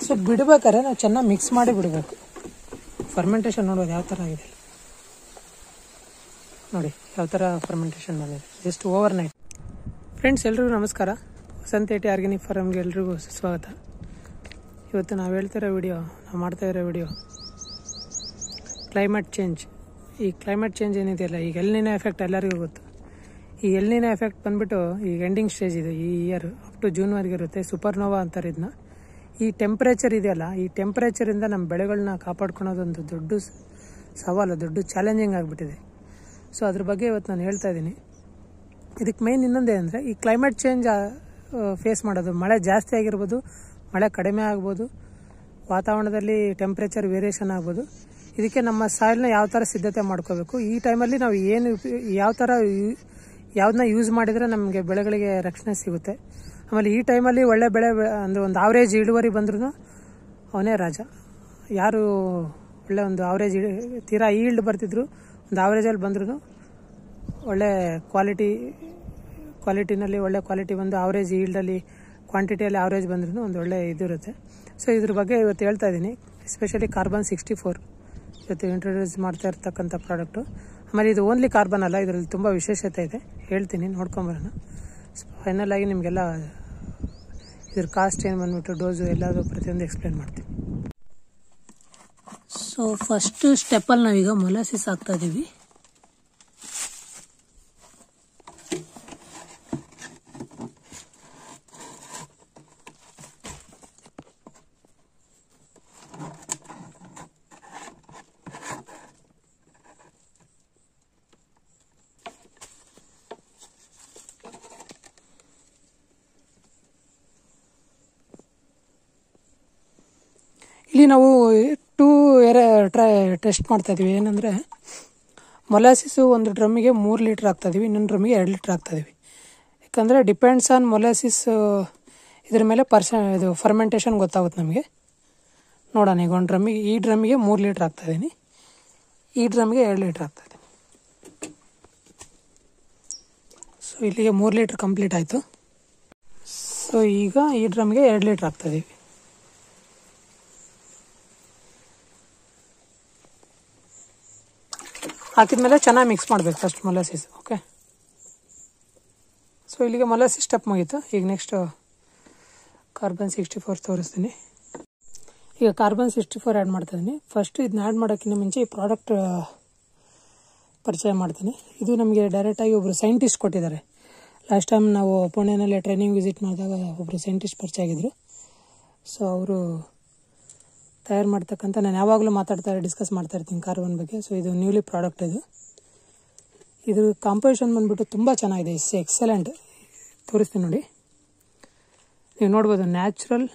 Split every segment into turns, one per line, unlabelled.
so ಬಿಡ್ಬೇಕಾದ್ರೆ ನಾವು ಚೆನ್ನಾಗಿ mix ಮಾಡಿ ಬಿಡಬೇಕು ಫರ್ಮೆಂಟೇಷನ್ ನೋಡ್ಬೋದು ಯಾವ ಥರ ಆಗಿದೆ ನೋಡಿ ಯಾವ ಥರ ಫರ್ಮೆಂಟೇಷನ್ ಬಂದಿದೆ ಜಸ್ಟ್ ಓವರ್ ನೈಟ್ ಫ್ರೆಂಡ್ಸ್ ಎಲ್ರಿಗೂ ನಮಸ್ಕಾರ ವಸಂತ ಏಟಿ ಆರ್ಗ್ಯಾನಿಕ್ ಫಾರಮ್ಗೆ ಎಲ್ರಿಗೂ ಸ್ವಾಗತ ಇವತ್ತು ನಾವು ಹೇಳ್ತಿರೋ ವಿಡಿಯೋ ನಾವು ಮಾಡ್ತಾ ಇರೋ ವಿಡಿಯೋ ಕ್ಲೈಮೇಟ್ ಚೇಂಜ್ ಈ ಕ್ಲೈಮೇಟ್ ಚೇಂಜ್ ಏನಿದೆಯಲ್ಲ ಈಗ ಎಲ್ನಿನ ಎಫೆಕ್ಟ್ ಎಲ್ಲರಿಗೂ ಗೊತ್ತು ಈ ಎಲ್ನಿನ ಎಫೆಕ್ಟ್ ಬಂದ್ಬಿಟ್ಟು ಈಗ ಎಂಡಿಂಗ್ ಸ್ಟೇಜ್ ಇದೆ ಈ ಇಯರ್ ಅಪ್ ಟು ಜೂನ್ವರೆಗೆ ಇರುತ್ತೆ ಸೂಪರ್ನೋವಾ ಅಂತಾರೆ ಇದನ್ನ ಈ ಟೆಂಪ್ರೇಚರ್ ಇದೆಯಲ್ಲ ಈ ಟೆಂಪ್ರೇಚರಿಂದ ನಮ್ಮ ಬೆಳೆಗಳನ್ನ ಕಾಪಾಡ್ಕೊಳೋದೊಂದು ದೊಡ್ಡ ಸ- ಸವಾಲು ದೊಡ್ಡ ಚಾಲೆಂಜಿಂಗ್ ಆಗಿಬಿಟ್ಟಿದೆ ಸೊ ಅದ್ರ ಬಗ್ಗೆ ಇವತ್ತು ನಾನು ಹೇಳ್ತಾ ಇದ್ದೀನಿ ಇದಕ್ಕೆ ಮೇನ್ ಇನ್ನೊಂದೇ ಅಂದರೆ ಈ ಕ್ಲೈಮೇಟ್ ಚೇಂಜ್ ಫೇಸ್ ಮಾಡೋದು ಮಳೆ ಜಾಸ್ತಿ ಆಗಿರ್ಬೋದು ಮಳೆ ಕಡಿಮೆ ಆಗ್ಬೋದು ವಾತಾವರಣದಲ್ಲಿ ಟೆಂಪ್ರೇಚರ್ ವೇರಿಯೇಷನ್ ಆಗ್ಬೋದು ಇದಕ್ಕೆ ನಮ್ಮ ಸಾಯಿಲ್ನ ಯಾವ ಥರ ಸಿದ್ಧತೆ ಮಾಡ್ಕೋಬೇಕು ಈ ಟೈಮಲ್ಲಿ ನಾವು ಏನು ಉಪಯೋ- ಯಾವ ಥರ ಯೂ- ಯಾವ್ದನ್ನ ಯೂಸ್ ಮಾಡಿದರೆ ನಮಗೆ ಬೆಳೆಗಳಿಗೆ ರಕ್ಷಣೆ ಸಿಗುತ್ತೆ ಆಮೇಲೆ ಈ ಟೈಮಲ್ಲಿ ಒಳ್ಳೆ ಬೆಳೆ ಬೆ- ಅಂದ್ರೆ ಒಂದು ಆವ್ರೇಜ್ ಇಳುವರಿ ಬಂದ್ರೂ ಅವನೇ ರಾಜ ಯಾರು ಒಳ್ಳೆ ಒಂದು ಆವ್ರೇಜ್ ತೀರಾ ಈಲ್ಡ್ ಬರ್ತಿದ್ರು ಒಂದು ಆವ್ರೇಜಲ್ಲಿ ಬಂದ್ರೂ ಒಳ್ಳೆ ಕ್ವಾಲಿಟಿ ಕ್ವಾಲಿಟಿನಲ್ಲಿ ಒಳ್ಳೆ ಕ್ವಾಲಿಟಿ ಬಂದು ಆವ್ರೇಜ್ ಈಲ್ಡಲ್ಲಿ ಕ್ವಾಂಟಿಟಿಯಲ್ಲಿ ಆವ್ರೇಜ್ ಬಂದ್ರೂ ಒಂದು ಒಳ್ಳೆ ಇದಿರುತ್ತೆ ಸೊ ಇದ್ರ ಬಗ್ಗೆ ಇವತ್ತು ಹೇಳ್ತಾ ಇದ್ದೀನಿ ಎಸ್ಪೆಷಲಿ ಕಾರ್ಬನ್ ಸಿಕ್ಸ್ಟಿ ಫೋರ್ ಇವತ್ತು ಇಂಟ್ರೊಡ್ಯೂಸ್ ಮಾಡ್ತಾ ಇರ್ತಕ್ಕಂಥ ಪ್ರಾಡಕ್ಟು ಆಮೇಲೆ ಇದು ಓನ್ಲಿ ಕಾರ್ಬನ್ ಅಲ್ಲ ಇದರಲ್ಲಿ ತುಂಬ ವಿಶೇಷತೆ ಇದೆ ಹೇಳ್ತೀನಿ ನೋಡ್ಕೊಂಬರೋಣ ಫೈನಲ್ ಆಗಿ ನಿಮಗೆಲ್ಲ ಇದ್ರ ಕಾಸ್ಟ್ ಏನು ಬಂದ್ಬಿಟ್ಟು ಡೋಸು ಎಲ್ಲದು ಪ್ರತಿಯೊಂದು ಎಕ್ಸ್ಪ್ಲೇನ್ ಮಾಡ್ತೀನಿ ಸೊ ಫಸ್ಟ್ ಸ್ಟೆಪ್ಪಲ್ಲಿ ನಾವೀಗ ಮೊಲಾಸಿಸ್ ಹಾಕ್ತಾ ಇದ್ದೀವಿ ಇಲ್ಲಿ ನಾವು ಟೂ ಎರೆ ಟ್ರೈ ಟೆಸ್ಟ್ ಮಾಡ್ತಾ ಇದೀವಿ ಏನಂದರೆ ಮೊಲಾಸಿಸು ಒಂದು ಡ್ರಮ್ಮಿಗೆ ಮೂರು ಲೀಟ್ರ್ ಹಾಕ್ತಾ ಇದೀವಿ ಇನ್ನೊಂದು ಡ್ರಮ್ಮಿಗೆ ಎರಡು ಲೀಟ್ರ್ ಹಾಕ್ತಾ ಇದೀವಿ ಯಾಕಂದರೆ ಡಿಪೆಂಡ್ಸ್ ಆನ್ ಮೊಲಾಸಿಸ್ ಇದ್ರ ಮೇಲೆ ಪರ್ಸ ಇದು ಫರ್ಮೆಂಟೇಷನ್ ಗೊತ್ತಾಗುತ್ತೆ ನಮಗೆ ನೋಡೋಣ ಈಗ ಒಂದು ಡ್ರಮ್ಮಿಗೆ ಈ ಡ್ರಮ್ಮಿಗೆ ಮೂರು ಲೀಟ್ರ್ ಹಾಕ್ತಾ ಇದ್ದೀನಿ ಈ ಡ್ರಮ್ಗೆ ಎರಡು ಲೀಟ್ರ್ ಹಾಕ್ತಾ ಇದ್ದೀನಿ ಸೊ ಇಲ್ಲಿಗೆ ಮೂರು ಲೀಟ್ರ್ ಕಂಪ್ಲೀಟ್ ಆಯಿತು ಸೊ ಈಗ ಈ ಡ್ರಮ್ಗೆ ಎರಡು ಲೀಟ್ರ್ ಹಾಕ್ತಾ ಇದೀವಿ ಹಾಕಿದ್ಮೇಲೆ ಚೆನ್ನಾಗಿ ಮಿಕ್ಸ್ ಮಾಡಬೇಕು ಫಸ್ಟ್ ಮೊಲಾಸಿಸ್ ಓಕೆ ಸೊ ಇಲ್ಲಿಗೆ ಮೊಲಾಸಿಸ್ ಸ್ಟೆಪ್ ಮುಗೀತು ಈಗ ನೆಕ್ಸ್ಟ್ ಕಾರ್ಬನ್ ಸಿಕ್ಸ್ಟಿ ಫೋರ್ ತೋರಿಸ್ತೀನಿ ಈಗ ಕಾರ್ಬನ್ ಸಿಕ್ಸ್ಟಿ ಫೋರ್ ಆ್ಯಡ್ ಮಾಡ್ತಾ ಇದ್ದೀನಿ ಫಸ್ಟ್ ಇದನ್ನ ಆ್ಯಡ್ ಮಾಡೋಕ್ಕಿಂತ ಮುಂಚೆ ಈ ಪ್ರಾಡಕ್ಟ್ ಪರಿಚಯ ಮಾಡ್ತೀನಿ ಇದು ನಮಗೆ ಡೈರೆಕ್ಟಾಗಿ ಒಬ್ಬರು ಸೈಂಟಿಸ್ಟ್ ಕೊಟ್ಟಿದ್ದಾರೆ ಲಾಸ್ಟ್ ಟೈಮ್ ನಾವು ಪುಣೆನಲ್ಲಿ ಟ್ರೈನಿಂಗ್ ವಿಸಿಟ್ ಮಾಡಿದಾಗ ಒಬ್ಬರು ಸೈಂಟಿಸ್ಟ್ ಪರಿಚಯ ಆಗಿದ್ದರು ಸೊ ಅವರು ತಯಾರು ಮಾಡ್ತಕ್ಕಂಥ ನಾನು ಯಾವಾಗಲೂ ಮಾತಾಡ್ತಾ ಡಿಸ್ಕಸ್ ಮಾಡ್ತಾ ಇರ್ತೀನಿ ಕಾರ್ಬನ್ ಬಗ್ಗೆ ಸೊ ಇದು ನ್ಯೂಲಿ ಪ್ರಾಡಕ್ಟ್ ಇದು ಇದು ಕಾಂಪೋಸಿಷನ್ ಬಂದ್ಬಿಟ್ಟು ತುಂಬ ಚೆನ್ನಾಗಿದೆ ಇಟ್ಸ್ ಎಕ್ಸಲೆಂಟ್ ತೋರಿಸ್ತೀನಿ ನೋಡಿ ನೀವು ನೋಡ್ಬೋದು natural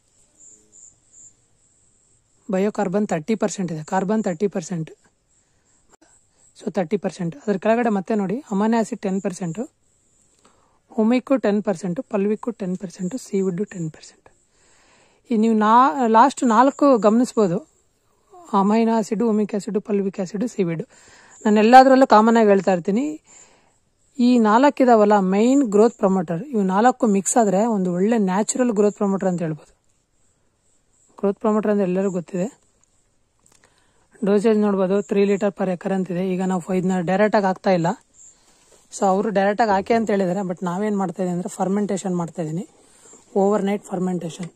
bio carbon thirty percent ಇದೆ carbon thirty percent so thirty percent ಅದ್ರ ಕೆಳಗಡೆ ಮತ್ತೆ ನೋಡಿ amino acid ten percent humic ten percent fulvic ten percent seaweed ten percent ಈ ನೀವು ನಾ ಲಾಸ್ಟ್ ನಾಲ್ಕು ಗಮನಿಸ್ಬೋದು amino acid humic acid fulvic acid seaweed ನಾನು ಎಲ್ಲದರಲ್ಲೂ ಕಾಮನ್ ಆಗಿ ಹೇಳ್ತಾ ಇರ್ತೀನಿ ಈ ನಾಲ್ಕಿದಾವಲ್ಲ ಮೈನ್ ಗ್ರೋತ್ ಪ್ರಮೋಟರ್ ಇವು ನಾಲ್ಕು ಮಿಕ್ಸ್ ಆದರೆ ಒಂದು ಒಳ್ಳೆ ನ್ಯಾಚುರಲ್ ಗ್ರೋತ್ ಪ್ರಮೋಟರ್ ಅಂತ ಹೇಳ್ಬೋದು ಗ್ರೋತ್ ಪ್ರಮೋಟರ್ ಅಂದ್ರೆ ಎಲ್ಲರಿಗೂ ಗೊತ್ತಿದೆ ಡೋಸೇಜ್ ನೋಡ್ಬೋದು ತ್ರೀ ಲೀಟರ್ ಪರ್ ಎಕರ್ ಅಂತಿದೆ ಈಗ ನಾವು ಇದನ್ನ ಡೈರೆಕ್ಟಾಗಿ ಹಾಕ್ತಾ ಇಲ್ಲ ಸೊ ಅವರು ಡೈರೆಕ್ಟಾಗಿ ಹಾಕಿ ಅಂತ ಹೇಳಿದ್ದಾರೆ ಬಟ್ ನಾವೇನು ಮಾಡ್ತಾ ಇದೀವಿ ಅಂದರೆ ಫರ್ಮೆಂಟೇಷನ್ ಮಾಡ್ತಾ ಇದ್ದೀನಿ ಓವರ್ ನೈಟ್ ಫರ್ಮೆಂಟೇಷನ್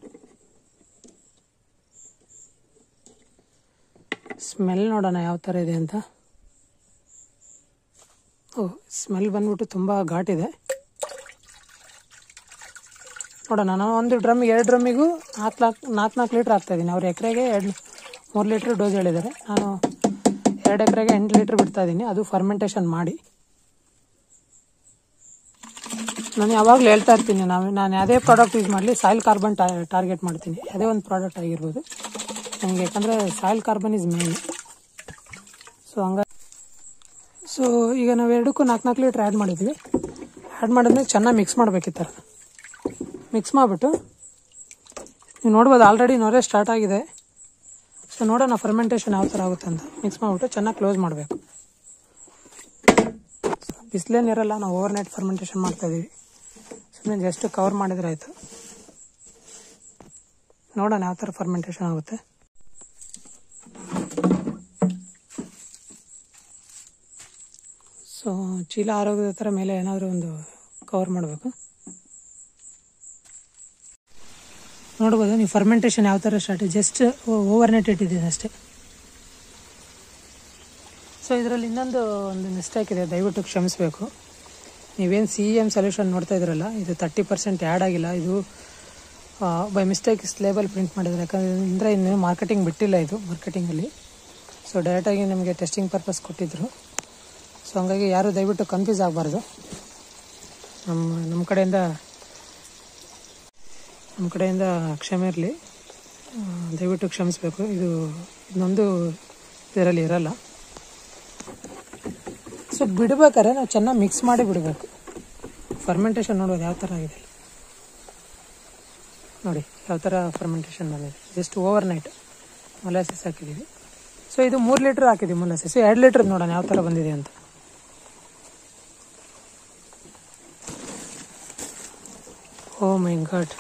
ಸ್ಮೆಲ್ ನೋಡೋಣ ಯಾವ ಥರ ಇದೆ ಅಂತ ಓ ಸ್ಮೆಲ್ ಬಂದ್ಬಿಟ್ಟು ತುಂಬ ಘಾಟಿದೆ ನೋಡೋಣ ನಾನು ಒಂದು ಡ್ರಮ್ ಎರಡು ಡ್ರಮ್ಮಿಗೂ ನಾಲ್ಕು ನಾಲ್ಕು ನಾಲ್ಕು ನಾಲ್ಕು ಲೀಟ್ರ್ ಹಾಕ್ತಾ ಇದ್ದೀನಿ ಅವ್ರ ಎಕರೆಗೆ ಎರಡು ಮೂರು ಲೀಟ್ರ್ ಡೋಸ್ ಹೇಳಿದ್ದಾರೆ ನಾನು ಎರಡು ಎಕರೆಗೆ ಎಂಟು ಲೀಟ್ರ್ ಬಿಡ್ತಾ ಇದ್ದೀನಿ ಅದು ಫರ್ಮೆಂಟೇಷನ್ ಮಾಡಿ ನಾನು ಯಾವಾಗಲೂ ಹೇಳ್ತಾ ಇರ್ತೀನಿ ನಾವು ನಾನು ಯಾವುದೇ ಪ್ರಾಡಕ್ಟ್ ಯೂಸ್ ಮಾಡಲಿ ಸಾಯಿಲ್ ಕಾರ್ಬನ್ ಟಾರ್ಗೆಟ್ ಮಾಡ್ತೀನಿ ಯಾವುದೇ ಒಂದು ಪ್ರಾಡಕ್ಟ್ ಆಗಿರ್ಬೋದು ನನಗೆ ಯಾಕಂದರೆ soil carbon is main so ಹಂಗಾಗಿ ಸೊ ಈಗ ನಾವು ಎರಡಕ್ಕೂ ನಾಲ್ಕು ನಾಲ್ಕು ಲೀಟ್ರ್ ಆ್ಯಡ್ ಮಾಡಿದ್ವಿ ಆ್ಯಡ್ ಮಾಡಿದ್ಮೇಲೆ ಚೆನ್ನಾಗಿ ಮಿಕ್ಸ್ ಮಾಡಬೇಕಿತ್ತು ಮಿಕ್ಸ್ ಮಾಡಿಬಿಟ್ಟು ನೀವು ನೋಡ್ಬೋದು ಆಲ್ರೆಡಿ ನೊರೆ ಸ್ಟಾರ್ಟ್ ಆಗಿದೆ ಸೊ ನೋಡೋಣ ಫರ್ಮೆಂಟೇಷನ್ ಯಾವ ಥರ ಆಗುತ್ತೆ ಅಂತ ಮಿಕ್ಸ್ ಮಾಡಿಬಿಟ್ಟು ಚೆನ್ನಾಗಿ ಕ್ಲೋಸ್ ಮಾಡಬೇಕು ಬಿಸಿಲೇನಿರಲ್ಲ ನಾವು ಓವರ್ ನೈಟ್ ಫರ್ಮೆಂಟೇಷನ್ ಮಾಡ್ತಾ ಇದೀವಿ ಸುಮ್ಮನೆ ಜಸ್ಟ್ ಕವರ್ ಮಾಡಿದ್ರೆ ಆಯಿತು ನೋಡೋಣ ಯಾವ ಥರ ಫರ್ಮೆಂಟೇಷನ್ ಆಗುತ್ತೆ ಸೊ ಚೀಲ ಆರೋಗ್ಯದ ಥರ ಮೇಲೆ ಏನಾದರೂ ಒಂದು ಕವರ್ ಮಾಡಬೇಕು ನೋಡ್ಬೋದು ನೀವು ಫರ್ಮೆಂಟೇಷನ್ ಯಾವ ಥರ ಸ್ಟಾರ್ಟ್ ಜಸ್ಟ್ ಓವರ್ ನೈಟ್ ಇಟ್ಟಿದ್ದೀನಿ ಅಷ್ಟೇ ಸೊ ಇದರಲ್ಲಿ ಇನ್ನೊಂದು ಒಂದು ಮಿಸ್ಟೇಕ್ ಇದೆ ದಯವಿಟ್ಟು ಕ್ಷಮಿಸಬೇಕು ನೀವೇನು ಸಿ ಎಮ್ ಸೊಲ್ಯೂಷನ್ ನೋಡ್ತಾ ಇದ್ರಲ್ಲ ಇದು ತರ್ಟಿ ಪರ್ಸೆಂಟ್ ಆ್ಯಡ್ ಆಗಿಲ್ಲ ಇದು ಬೈ ಮಿಸ್ಟೇಕ್ ಲೇಬಲ್ ಪ್ರಿಂಟ್ ಮಾಡಿದ್ದಾರೆ ಯಾಕಂದರೆ ಇನ್ನು ಮಾರ್ಕೆಟಿಂಗ್ ಬಿಟ್ಟಿಲ್ಲ ಇದು ಮಾರ್ಕೆಟಿಂಗಲ್ಲಿ ಸೊ ಡೈರೆಕ್ಟಾಗಿ ನಿಮಗೆ ಟೆಸ್ಟಿಂಗ್ ಪರ್ಪಸ್ ಕೊಟ್ಟಿದ್ದರು ಸೊ ಹಂಗಾಗಿ ಯಾರು ದಯವಿಟ್ಟು ಕನ್ಫ್ಯೂಸ್ ಆಗಬಾರ್ದು ನಮ್ಮ ನಮ್ಮ ಕಡೆಯಿಂದ ನಮ್ಮ ಕಡೆಯಿಂದ ಕ್ಷಮೆ ಇರಲಿ ದಯವಿಟ್ಟು ಕ್ಷಮಿಸಬೇಕು ಇದು ಇನ್ನೊಂದು ಇದರಲ್ಲಿ ಇರಲ್ಲ ಸೊ ಬಿಡ್ಬೇಕಾದ್ರೆ ನಾವು ಚೆನ್ನಾಗಿ ಮಿಕ್ಸ್ ಮಾಡಿ ಬಿಡಬೇಕು ಫರ್ಮೆಂಟೇಷನ್ ನೋಡೋದು ಯಾವ ಥರ ಆಗಿದೆ ನೋಡಿ ಯಾವ ಥರ ಫರ್ಮೆಂಟೇಷನ್ ಬಂದಿದೆ ಜಸ್ಟ್ ಓವರ್ ನೈಟ್ ಮೊಲಾಸಿಸ್ ಹಾಕಿದ್ದೀವಿ ಸೊ ಇದು ಮೂರು ಲೀಟ್ರ್ ಹಾಕಿದ್ದೀವಿ ಮೊಲಾಸಿಸ್ ಎರಡು ಲೀಟ್ರ್ ನೋಡೋಣ ಯಾವ ಥರ ಬಂದಿದೆ ಅಂತ ಓ ಮೈ ಗಾಡ್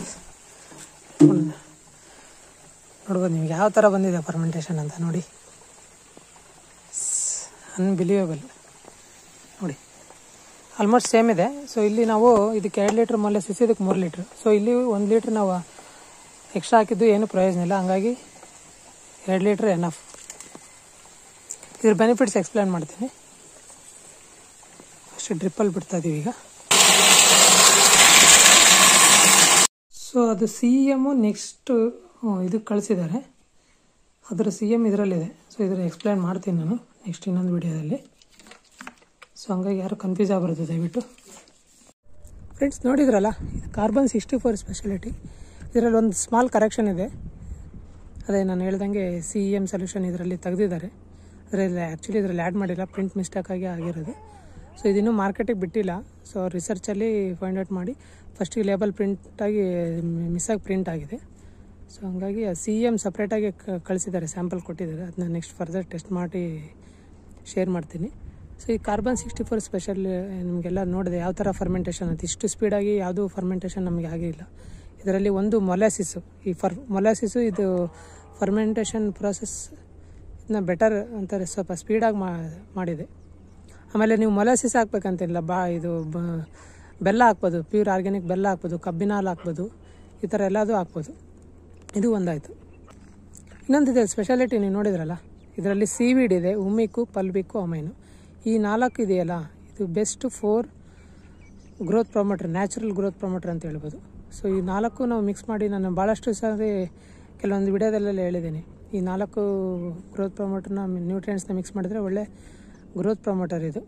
ನೋಡ್ಬೋದು ನಿಮ್ಗೆ ಯಾವ ಥರ ಬಂದಿದೆ ಫರ್ಮೆಂಟೇಷನ್ ಅಂತ ನೋಡಿ ಅನ್ಬಿಲಿಯಬಲ್ ನೋಡಿ ಆಲ್ಮೋಸ್ಟ್ ಸೇಮ್ ಇದೆ ಸೊ ಇಲ್ಲಿ ನಾವು ಇದಕ್ಕೆ ಎರಡು ಲೀಟ್ರ್ ಮೊಲಾಸಿಸ್ ಇದಕ್ಕೆ ಮೂರು ಲೀಟ್ರ್ ಸೊ ಇಲ್ಲಿ ಒಂದು ಲೀಟ್ರ್ ನಾವು ಎಕ್ಸ್ಟ್ರಾ ಹಾಕಿದ್ದು ಏನು ಪ್ರಯೋಜನ ಇಲ್ಲ ಹಂಗಾಗಿ ಎರಡು ಲೀಟ್ರ್ ಎನಫ್ ಇದ್ರ ಬೆನಿಫಿಟ್ಸ್ ಎಕ್ಸ್ಪ್ಲೇನ್ ಮಾಡ್ತೀನಿ ಅಷ್ಟು ಡ್ರಿಪ್ಪಲ್ಲಿ ಬಿಡ್ತಾ ಇದೀವಿ ಈಗ ಸೊ ಅದು ಸಿ ಎಮ್ಮು ನೆಕ್ಸ್ಟ್ ಇದಕ್ಕೆ ಕಳಿಸಿದ್ದಾರೆ ಅದರ ಸಿ ಎಮ್ ಇದರಲ್ಲಿದೆ ಸೊ ಇದರ ಎಕ್ಸ್ಪ್ಲೇನ್ ಮಾಡ್ತೀನಿ ನಾನು ನೆಕ್ಸ್ಟ್ ಇನ್ನೊಂದು ವಿಡಿಯೋದಲ್ಲಿ ಸೊ ಹಂಗಾಗಿ ಯಾರು ಕನ್ಫ್ಯೂಸ್ ಆಗಬಾರ್ದು ದಯವಿಟ್ಟು ಫ್ರೆಂಡ್ಸ್ ನೋಡಿದ್ರಲ್ಲ ಇದು ಕಾರ್ಬನ್ ಸಿಕ್ಸ್ಟಿ ಫೋರ್ ಸ್ಪೆಷಾಲಿಟಿ ಇದರಲ್ಲಿ ಒಂದು ಸ್ಮಾಲ್ ಕರೆಕ್ಷನ್ ಇದೆ ಅದೇ ನಾನು ಹೇಳ್ದಂಗೆ ಸಿ ಇ ಎಮ್ ಸೊಲ್ಯೂಷನ್ ಇದರಲ್ಲಿ ತೆಗೆದಿದ್ದಾರೆ ಅದರಲ್ಲಿ ಆ್ಯಕ್ಚುಲಿ ಇದರಲ್ಲಿ ಆ್ಯಡ್ ಮಾಡಿಲ್ಲ ಪ್ರಿಂಟ್ ಮಿಸ್ಟೇಕಾಗಿ ಆಗಿರೋದು ಸೊ ಇದಿನ್ನೂ ಮಾರ್ಕೆಟಿಗೆ ಬಿಟ್ಟಿಲ್ಲ ಸೊ ರಿಸರ್ಚಲ್ಲಿ ಫೈಂಡ್ ಔಟ್ ಮಾಡಿ ಫಸ್ಟಿಗೆ ಲೇಬಲ್ ಪ್ರಿಂಟಾಗಿ ಮಿಸ್ಸಾಗಿ ಪ್ರಿಂಟ್ ಆಗಿದೆ ಸೊ ಹಂಗಾಗಿ ಸಿ ಎಮ್ ಸಪ್ರೇಟಾಗಿ ಕಳಿಸಿದ್ದಾರೆ ಸ್ಯಾಂಪಲ್ ಕೊಟ್ಟಿದ್ದಾರೆ ಅದನ್ನ ನೆಕ್ಸ್ಟ್ ಫರ್ದರ್ ಟೆಸ್ಟ್ ಮಾಡಿ ಶೇರ್ ಮಾಡ್ತೀನಿ ಸೊ ಈ ಕಾರ್ಬನ್ ಸಿಕ್ಸ್ಟಿ ಫೋರ್ ಸ್ಪೆಷಲ್ ನಿಮಗೆಲ್ಲ ನೋಡಿದೆ ಯಾವ ಥರ ಫರ್ಮೆಂಟೇಷನ್ ಅಂತ ಇಷ್ಟು ಸ್ಪೀಡಾಗಿ ಯಾವುದೂ ಫರ್ಮೆಂಟೇಷನ್ ನಮಗೆ ಆಗಿಲ್ಲ ಇದರಲ್ಲಿ ಒಂದು ಮೊಲಾಸಿಸ್ಸು ಈ ಫರ್ ಮೊಲಾಸಿಸ್ಸು ಇದು ಫರ್ಮೆಂಟೇಷನ್ ಪ್ರೊಸೆಸ್ ಇದನ್ನ ಬೆಟರ್ ಅಂತಾರೆ ಸ್ವಲ್ಪ ಸ್ಪೀಡಾಗಿ ಮಾಡಿದೆ ಆಮೇಲೆ ನೀವು ಮೊಲಾಸಿಸ್ ಹಾಕ್ಬೇಕಂತಿಲ್ಲ ಬಾ ಇದು ಬ ಬೆಲ್ಲ ಹಾಕ್ಬೋದು ಪ್ಯೂರ್ ಆರ್ಗ್ಯಾನಿಕ್ ಬೆಲ್ಲ ಹಾಕ್ಬೋದು ಕಬ್ಬಿನ ಹಾಲು ಹಾಕ್ಬೋದು ಈ ಥರ ಎಲ್ಲದೂ ಹಾಕ್ಬೋದು ಇದು ಒಂದಾಯಿತು ಇನ್ನೊಂದಿದೆ ಸ್ಪೆಷಾಲಿಟಿ ನೀವು ನೋಡಿದ್ರಲ್ಲ ಇದರಲ್ಲಿ ಸೀವೀಡ್ ಇದೆ ಉಮ್ಮಿಕ್ಕು ಪಲ್ಬಿಕ್ಕು ಅಮೈನು ಈ ನಾಲ್ಕು ಇದೆಯಲ್ಲ ಇದು best for growth promoter natural growth promoter ಅಂತ ಹೇಳ್ಬೋದು ಸೊ ಈ ನಾಲ್ಕು ನಾವು ಮಿಕ್ಸ್ ಮಾಡಿ ನಾನು ಭಾಳಷ್ಟು ಸಾರಿ ಕೆಲವೊಂದು ವಿಡಿಯೋದಲ್ಲೆಲ್ಲ ಹೇಳಿದ್ದೀನಿ ಈ ನಾಲ್ಕು ಗ್ರೋತ್ ಪ್ರೊಮೋಟರ್ನ ನ್ಯೂಟ್ರಿಯೆಂಟ್ಸ್ನ ಮಿಕ್ಸ್ ಮಾಡಿದರೆ ಒಳ್ಳೆ ಗ್ರೋತ್ ಪ್ರೊಮೋಟರ್ ಇದು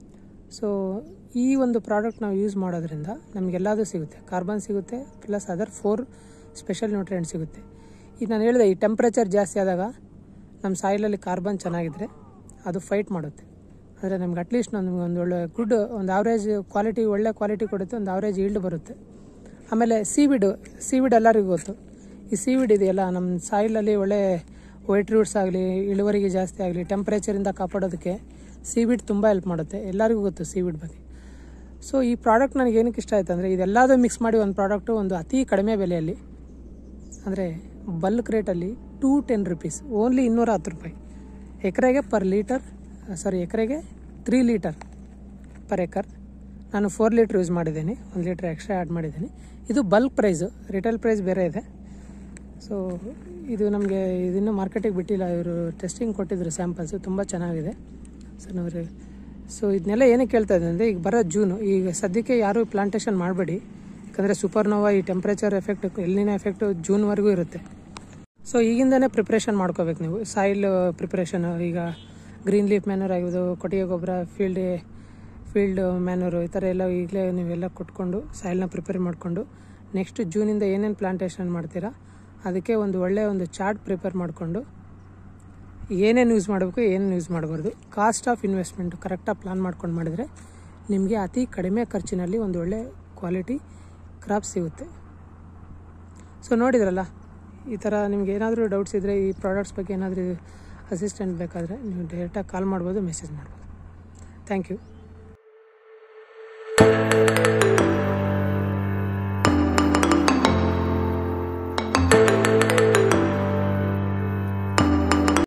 ಸೊ ಈ ಒಂದು ಪ್ರಾಡಕ್ಟ್ ನಾವು ಯೂಸ್ ಮಾಡೋದ್ರಿಂದ ನಮಗೆಲ್ಲದೂ ಸಿಗುತ್ತೆ ಕಾರ್ಬನ್ ಸಿಗುತ್ತೆ plus other four special nutrient ಸಿಗುತ್ತೆ ಈಗ ನಾನು ಹೇಳಿದೆ ಈ ಟೆಂಪ್ರೇಚರ್ ಜಾಸ್ತಿ ಆದಾಗ ನಮ್ಮ ಸಾಯಿಲಲ್ಲಿ ಕಾರ್ಬನ್ ಚೆನ್ನಾಗಿದ್ದರೆ ಅದು ಫೈಟ್ ಮಾಡುತ್ತೆ ಅಂದರೆ ನಮ್ಗೆ ಅಟ್ಲೀಸ್ಟ್ ನಮ್ಗೆ ಒಂದು ಒಳ್ಳೆ ಗುಡ್ ಒಂದು ಆವ್ರೇಜ್ ಕ್ವಾಲಿಟಿ ಒಳ್ಳೆ ಕ್ವಾಲಿಟಿ ಕೊಡುತ್ತೆ ಒಂದು ಆವ್ರೇಜ್ ಈಲ್ಡ್ ಬರುತ್ತೆ ಆಮೇಲೆ ಸೀವಿಡ್ ಸೀವಿಡ್ ಎಲ್ಲರಿಗೂ ಗೊತ್ತು ಈ ಸೀವಿಡ್ ಇದೆಯಲ್ಲ ನಮ್ಮ ಸಾಯಿಲಲ್ಲಿ ಒಳ್ಳೆ ವೈಟ್ ರೂಟ್ಸ್ ಆಗಲಿ ಇಳುವರಿಗೆ ಜಾಸ್ತಿ ಆಗಲಿ ಟೆಂಪ್ರೇಚರಿಂದ ಕಾಪಾಡೋದಕ್ಕೆ ಸೀವಿಡ್ ತುಂಬ ಹೆಲ್ಪ್ ಮಾಡುತ್ತೆ ಎಲ್ಲರಿಗೂ ಗೊತ್ತು ಸೀವಿಡ್ ಬಗ್ಗೆ ಸೊ ಈ ಪ್ರಾಡಕ್ಟ್ ನನಗೆ ಏನಕ್ಕೆ ಇಷ್ಟ ಆಯ್ತು ಅಂದರೆ ಇದೆಲ್ಲದೂ ಮಿಕ್ಸ್ ಮಾಡಿ ಒಂದು ಪ್ರಾಡಕ್ಟು ಒಂದು ಅತಿ ಕಡಿಮೆ ಬೆಲೆಯಲ್ಲಿ ಅಂದರೆ ಬಲ್ಕ್ ರೇಟಲ್ಲಿ ಟೂ ಟೆನ್ ರುಪೀಸ್ ಓನ್ಲಿ ಇನ್ನೂರ ಹತ್ತು ರೂಪಾಯಿ ಎಕರೆಗೆ ಪರ್ ಲೀಟರ್ ಸಾರಿ ಎಕರೆಗೆ ತ್ರೀ ಲೀಟರ್ ಪರ್ ಎಕರ್ ನಾನು ಫೋರ್ ಲೀಟ್ರ್ ಯೂಸ್ ಮಾಡಿದ್ದೀನಿ ಒಂದು ಲೀಟ್ರ್ ಎಕ್ಸ್ಟ್ರಾ ಆ್ಯಡ್ ಮಾಡಿದ್ದೀನಿ ಇದು ಬಲ್ಕ್ ಪ್ರೈಸು ರಿಟೇಲ್ ಪ್ರೈಸ್ ಬೇರೆ ಇದೆ ಸೊ ಇದು ನಮಗೆ ಇದನ್ನು ಮಾರ್ಕೆಟಿಗೆ ಬಿಟ್ಟಿಲ್ಲ ಇವರು ಟೆಸ್ಟಿಂಗ್ ಕೊಟ್ಟಿದ್ರು ಸ್ಯಾಂಪಲ್ಸು ತುಂಬ ಚೆನ್ನಾಗಿದೆ ಸೊ ನಾವು ಸೊ ಇದನ್ನೆಲ್ಲ ಏನಕ್ಕೆ ಕೇಳ್ತಾ ಇದ್ದೀನಿ ಅಂದರೆ ಈಗ ಬರೋ ಜೂನು ಈಗ ಸದ್ಯಕ್ಕೆ ಯಾರೂ ಪ್ಲಾಂಟೇಷನ್ ಮಾಡಬೇಡಿ ಯಾಕಂದರೆ ಸೂಪರ್ನೋವಾ ಈ ಟೆಂಪ್ರೇಚರ್ ಎಫೆಕ್ಟ್ ಎಲ್ಲಿನ ಎಫೆಕ್ಟು ಜೂನ್ವರೆಗೂ ಇರುತ್ತೆ ಸೊ ಈಗಿಂದನೇ ಪ್ರಿಪ್ರೇಷನ್ ಮಾಡ್ಕೋಬೇಕು ನೀವು ಸಾಯಿಲ್ ಪ್ರಿಪ್ರೇಷನ್ ಈಗ ಗ್ರೀನ್ ಲೀಫ್ ಮ್ಯಾನರ್ ಆಗಿರ್ಬೋದು ಕೊಟ್ಟಿಗೆ ಗೊಬ್ಬರ ಫೀಲ್ಡ್ ಫೀಲ್ಡ್ ಮ್ಯಾನರು ಈ ಥರ ಎಲ್ಲ ಈಗಲೇ ನೀವೆಲ್ಲ ಕೊಟ್ಕೊಂಡು ಸಾಯಿಲ್ನ ಪ್ರಿಪೇರ್ ಮಾಡಿಕೊಂಡು ನೆಕ್ಸ್ಟ್ ಜೂನಿಂದ ಏನೇನು ಪ್ಲಾಂಟೇಷನ್ ಮಾಡ್ತೀರಾ ಅದಕ್ಕೆ ಒಂದು ಒಳ್ಳೆಯ ಒಂದು ಚಾರ್ಟ್ ಪ್ರಿಪೇರ್ ಮಾಡಿಕೊಂಡು ಏನೇನು ಯೂಸ್ ಮಾಡಬೇಕು ಏನೇನು ಯೂಸ್ ಮಾಡಬಾರ್ದು ಕಾಸ್ಟ್ ಆಫ್ ಇನ್ವೆಸ್ಟ್ಮೆಂಟ್ ಕರೆಕ್ಟಾಗಿ ಪ್ಲಾನ್ ಮಾಡ್ಕೊಂಡು ಮಾಡಿದರೆ ನಿಮಗೆ ಅತಿ ಕಡಿಮೆ ಖರ್ಚಿನಲ್ಲಿ ಒಂದು ಒಳ್ಳೆ ಕ್ವಾಲಿಟಿ ಕ್ರಾಪ್ ಸಿಗುತ್ತೆ ಸೊ ನೋಡಿದ್ರಲ್ಲ ಈ ಥರ ನಿಮ್ಗೆ ಏನಾದರೂ ಡೌಟ್ಸ್ ಇದ್ದರೆ ಈ ಪ್ರಾಡಕ್ಟ್ಸ್ ಬಗ್ಗೆ ಏನಾದರೂ ಅಸಿಸ್ಟೆಂಟ್ ಬೇಕಾದರೆ ನೀವು ಡೈರೆಕ್ಟಾಗಿ ಕಾಲ್ ಮಾಡ್ಬೋದು ಮೆಸೇಜ್ ಮಾಡ್ಬೋದು ಥ್ಯಾಂಕ್ ಯು